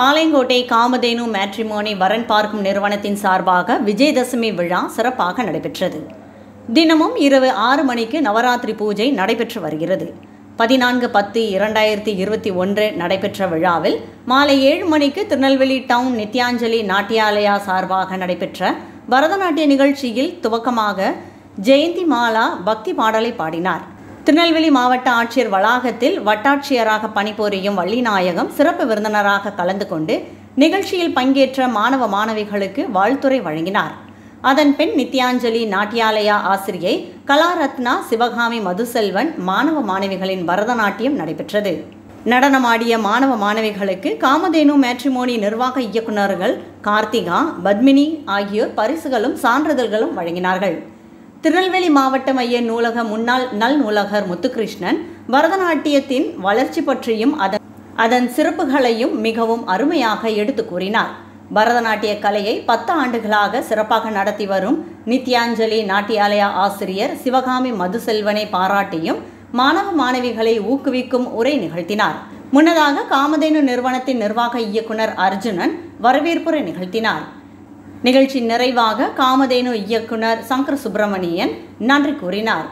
Palayamkottai Kamadhenu matrimony வரன் பார்க்கும் நிறுவனத்தின் சார்பாக விஜயதசமி விழா சிறப்பாக நடைபெற்றது தினமும் இரவு ஆறு மணிக்கு நவராத்திரி பூஜை நடைபெற்று வருகிறது பதினான்கு பத்து இரண்டாயிரத்தி இருபத்தி ஒன்று நடைபெற்ற விழாவில் மாலை ஏழு மணிக்கு திருநெல்வேலி டவுன் நித்யாஞ்சலி நாட்டியாலயா சார்பாக நடைபெற்ற பரதநாட்டிய நிகழ்ச்சியில் துவக்கமாக ஜெயந்தி மாலா பக்தி பாடலை பாடினார் திருநெல்வேலி மாவட்ட ஆட்சியர் வளாகத்தில் வட்டாட்சியராக பணிபுரியும் வள்ளிநாயகம் சிறப்பு விருந்தினராக கலந்து கொண்டு நிகழ்ச்சியில் பங்கேற்ற மாணவ மாணவிகளுக்கு வாழ்த்துரை வழங்கினார் அதன் பின் நித்யாஞ்சலி நாட்டியாலயா ஆசிரியை கலாரத்னா சிவகாமி மதுசெல்வன் மாணவ மாணவிகளின் பரதநாட்டியம் நடைபெற்றது நடனமாடிய மாணவ மாணவிகளுக்கு காமதேனு மேட்ரிமோனி நிர்வாக இயக்குநர்கள் கார்த்திகா பத்மினி ஆகியோர் பரிசுகளும் சான்றிதழ்களும் வழங்கினார்கள் திருநெல்வேலி மாவட்ட மைய நூலக முன்னாள் நல் நூலகர் முத்துகிருஷ்ணன் பரதநாட்டியத்தின் வளர்ச்சி பற்றியும் அதன் அதன் சிறப்புகளையும் மிகவும் அருமையாக எடுத்து கூறினார் பரதநாட்டிய கலையை பத்து ஆண்டுகளாக சிறப்பாக நடத்தி வரும் நித்யாஞ்சலி நாட்டியாலயா ஆசிரியர் சிவகாமி மதுசெல்வனை பாராட்டியும் மாணவ மாணவிகளை ஊக்குவிக்கும் உரை நிகழ்த்தினார் முன்னதாக காமதேனு நிறுவனத்தின் நிர்வாக இயக்குனர் அர்ஜுனன் வரவேற்புரை நிகழ்த்தினார் நிகழ்ச்சி நிறைவாக காமதேனு இயக்குனர் சங்கர் சுப்பிரமணியன் நன்றி கூறினார்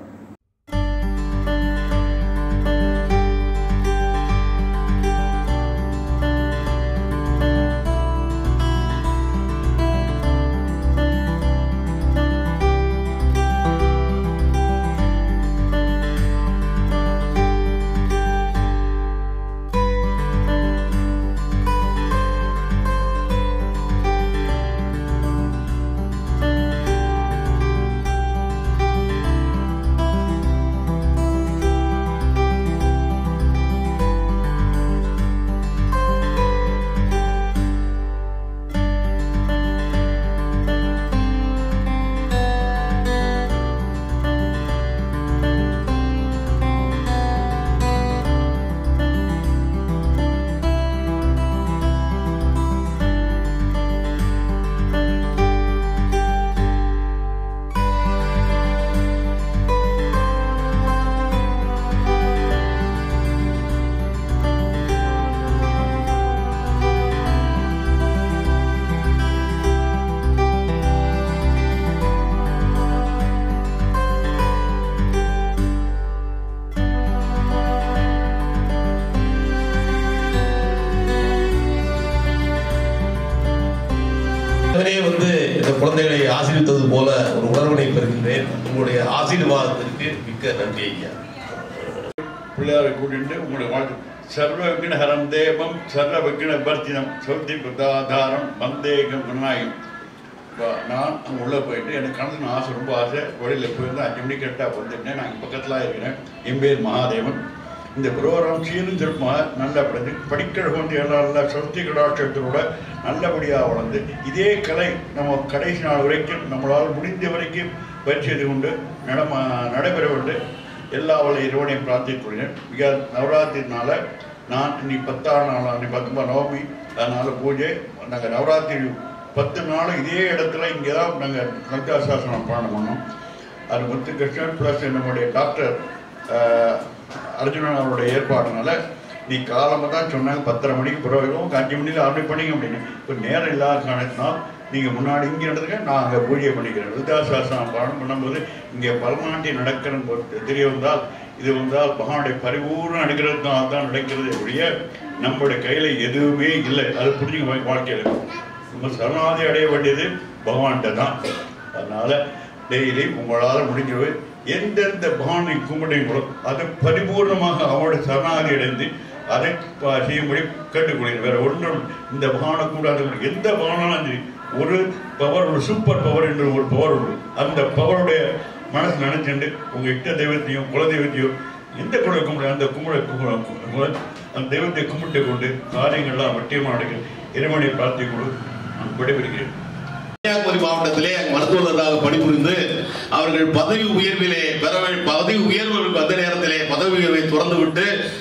உடனே வந்து இந்த குழந்தைகளை ஆசீர்வித்தது போல ஒரு உணர்வினை பெறுகின்றேன் உங்களுடைய ஆசீர்வாதத்திற்கு மிக்க நன்றி ஐயா பிள்ளையாரை கூட்டிட்டு உங்களுடைய வாழ்க்கை சர்வ விக்னஹரம் தேவம் சர்வ விக்ன பர்த்தினம் சௌத்தி பிரதாதாரம் வந்தேகம் விநாயகம் இப்போ நான் அங்கே உள்ளே போயிட்டு எனக்கு கணக்கு ஆசை ரொம்ப ஆசை வெளியில் போயிருந்து அஞ்சு மணிக்கு கரெக்டாக வந்துட்டேன் நான் இங்கே பக்கத்தில் இருக்கிறேன் என் பேர் மகாதேவன் இந்த ப்ரோக்ராம் சீரும் சிறப்பாக நல்லா படிச்சு படிக்கிற குழந்தை எல்லாம் நல்லா சொத்தி கடாட்சத்தோட நல்லபடியாக வளர்ந்து இதே கலை நம்ம கடைசி நாள் வரைக்கும் நம்மளால் முடிந்த வரைக்கும் பயிற்சி செய்து கொண்டு நடம நடைபெற வேண்டும் எல்லா அவளை இறைவனையும் பிரார்த்தித்துள்ளேன் மிக நவராத்திரினால நான் இன்னைக்கு பத்தாம் நாள் அன்னைக்கு பத்தொன்பது நவமி அதனால பூஜை நாங்கள் நவராத்திரி பத்து நாள் இதே இடத்துல இங்கே தான் நாங்கள் லங்காசாசனம் பாடம் பண்ணோம் அது முத்து கிருஷ்ணன் ப்ளஸ் நம்முடைய டாக்டர் ஆஹ், அர்ஜுனன் அவருடைய ஏற்பாடுனால நீ காலமாக தான் சொன்னாங்க பத்தரை மணிக்கு பிறகு உங்க அஞ்சு மணிக்கு ஆர்டர் பண்ணிங்க அப்படின்னு இப்போ நேரம் இல்லாத காரணத்தினால் நீங்கள் முன்னாடி இங்கே நடந்துக்க நான் அங்கே பூஜை பண்ணிக்கிறேன் விருத்தாசாசனம் பாடம் பண்ணும்போது இங்கே பரதநாட்டியம் நடக்கிறன்னு போட்டு தெரிய வந்தால் இது வந்தால் பகவானுடைய பரிபூர்ண அனுகிரகத்தினால் தான் நடக்கிறது ஒழிய நம்மளுடைய கையில் எதுவுமே இல்லை அது புரிஞ்சுங்க வாழ்க்கையில் நம்ம சரணாதி அடைய வேண்டியது பகவான்கிட்ட தான் அதனால டெய்லி உங்களால் முடிஞ்சது எந்தெந்த பகவானை கும்பிடுங்களோ அதை பரிபூர்ணமாக அவருடைய சரணாதி அடைந்து அதை ப- செய்யும்படி கேட்டுக்கொள்கிறேன் வேற ஒன்றும் இந்த பகவானை கூடாது எந்த பகவானாலும் சரி ஒரு பவர் ஒரு சூப்பர் பவர் என்று ஒரு பவர் உண்டு அந்த பவருடைய மனசு நினைச்சுண்டு உங்க இஷ்ட தெய்வத்தையும் குல தெய்வத்தையும் எந்த குழந்தை கும்பிட அந்த கும்பிட கும்பிட- கும்பிட அந்த தெய்வத்தை கும்பிட்டு கொண்டு காரியங்கள்லாம் வெற்றியமாக நடக்கிறது இறைவனை பிரார்த்தி கொண்டு நான் விடைபெறுகிறேன் கன்னியாகுமரி மாவட்டத்திலே மருத்துவர்களாக பணிபுரிந்து அவர்கள் பதவி உயர்விலே பெற வே- பதவி உயர்வு வந்த நேரத்திலே பதவி உயர்வை துறந்துவிட்டு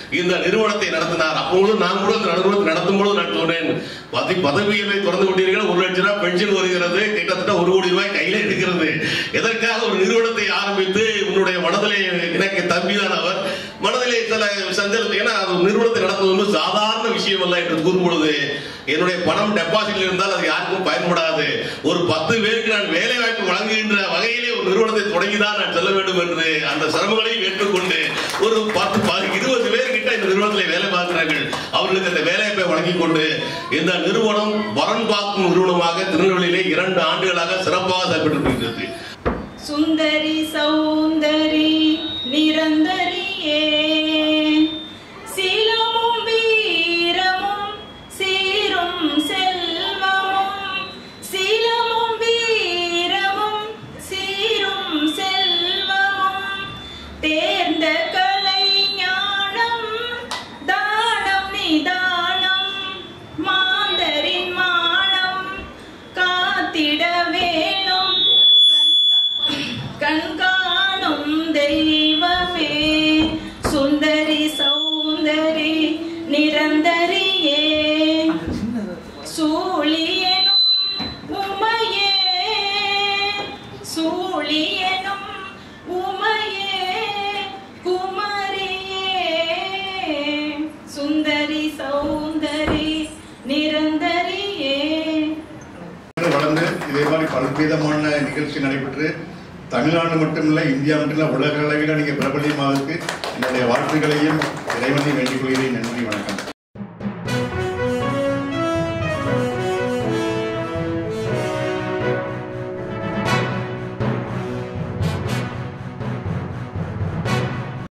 இந்த நிறுவனத்தை நடத்தினார் அப்பொழுது நான் கூட இந்த நிறுவனத்தை நடத்தும் பொழுது நான் சொன்னேன் பதி பதவிகளை தொடர்ந்து கொண்டீர்கள் ஒரு லட்சம் ரூபாய் பென்ஷன் வருகிறது கிட்டத்தட்ட ஒரு கோடி ரூபாய் கையில இருக்கிறது எதற்காக ஒரு நிறுவனத்தை ஆரம்பித்து உன்னுடைய மனதிலே எனக்கு தம்பிதான் அவர் மனதிலே சில சஞ்சலம் ஏன்னா அது ஒரு நிறுவனத்தை நடத்துவது வந்து சாதாரண விஷயம் அல்ல என்று கூறும் பொழுது என்னுடைய பணம் டெபாசிட்ல இருந்தால் அது யாருக்கும் பயன்படாது ஒரு பத்து பேருக்கு நான் வேலை வாய்ப்பு வழங்குகின்ற வகையிலே ஒரு நிறுவனத்தை தொடங்கிதான் நான் செல்ல வேண்டும் என்று அந்த சிரமங்களையும் ஏற்றுக்கொண்டு ஒரு பத்து பதி- இருபது பேர் கிட்ட இந்த நிறுவனத்தில் வேலை பார்க்கிறார்கள் அவர்களுக்கு அந்த வேலைவாய்ப்பை வழங்கிக் கொண்டு இந்த நிறுவனம் வரன் பார்க்கும் நிறுவனமாக திருநெல்வேலியிலே இரண்டு ஆண்டுகளாக சிறப்பாக செயல்பட்டு சுந்தரி சௌந்தரி நிரந்தரியே சீலமும் வீரமும் சீரும் செல்வமும் சீலமும் வீரமும் சீரும் செல்வமும் தேர்ந்த கலை ஞானம் தானம் நிதானம் மாந்தரின் மானம் காத்திட வேணும் கண்காணும் தெய்வமே சுந்தரி சௌந்தரி நிரந்தரியே சூழியனும் உமையே சூழியனும் உமையே குமரியே சுந்தரி சௌந்தரி நிரந்தரியே வளர்ந்து இதே மாதிரி பல்விதமான நிகழ்ச்சி நடைபெற்று தமிழ்நாடு மட்டுமில்ல இந்தியா மட்டுமில்ல உலக அளவில் நீங்கள் பிரபலியமாவதற்கு என்னுடைய வாழ்த்துக்களையும் இறைவனை வேண்டிக் கொள்கிறேன் நன்றி வணக்கம்